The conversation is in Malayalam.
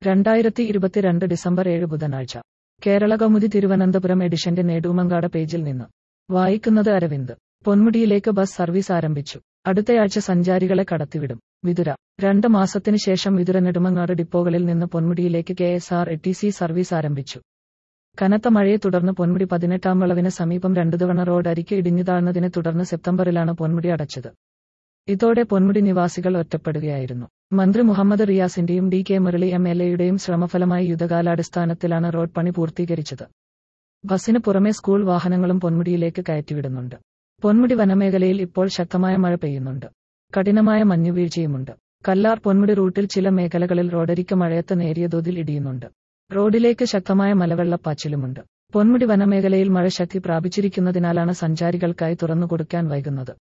രണ്ടായിരത്തി ഇരുപത്തിരണ്ട് ഡിസംബർ ഏഴ് ബുധനാഴ്ച കേരള കൗമുദി തിരുവനന്തപുരം എഡിഷന്റെ നേടുമങ്കാട് പേജിൽ നിന്ന് വായിക്കുന്നത് അരവിന്ദ് പൊന്മുടിയിലേക്ക് ബസ് സർവീസ് ആരംഭിച്ചു അടുത്തയാഴ്ച സഞ്ചാരികളെ കടത്തിവിടും വിതുര രണ്ട് മാസത്തിന് ശേഷം വിതുര നെടുമങ്ങാട് ഡിപ്പോകളിൽ നിന്ന് പൊന്മുടിയിലേക്ക് K S R T C service ആരംഭിച്ചു കനത്ത മഴയെ തുടർന്ന് പൊന്മുടി പതിനെട്ടാം വളവിന് സമീപം രണ്ടു തവണ റോഡ് അരിക്ക് ഇടിഞ്ഞു താഴ്ന്നതിനെ തുടർന്ന് സെപ്റ്റംബറിലാണ് പൊന്മുടി അടച്ചത് ഇതോടെ പൊന്മുടി നിവാസികൾ ഒറ്റപ്പെടുകയായിരുന്നു മന്ത്രി മുഹമ്മദ് റിയാസിന്റെയും D K Murali M L എയുടെയും ശ്രമഫലമായി യുദ്ധകാലാടിസ്ഥാനത്തിലാണ് റോഡ് പണി പൂർത്തീകരിച്ചത് ബസിന് പുറമെ സ്കൂൾ വാഹനങ്ങളും പൊന്മുടിയിലേക്ക് കയറ്റിവിടുന്നുണ്ട് പൊന്മുടി വനമേഖലയിൽ ഇപ്പോൾ ശക്തമായ മഴ പെയ്യുന്നുണ്ട് കഠിനമായ മഞ്ഞുവീഴ്ചയുമുണ്ട് കല്ലാർ പൊന്മുടി റൂട്ടിൽ ചില മേഖലകളിൽ റോഡരിക്ക് മഴയത്ത് നേരിയ തോതിൽ ഇടിയുന്നുണ്ട് റോഡിലേക്ക് ശക്തമായ മലവെള്ളപ്പാച്ചിലുമുണ്ട് പൊന്മുടി വനമേഖലയിൽ മഴ ശക്തി പ്രാപിച്ചിരിക്കുന്നതിനാലാണ് സഞ്ചാരികൾക്കായി തുറന്നുകൊടുക്കാൻ വൈകുന്നത്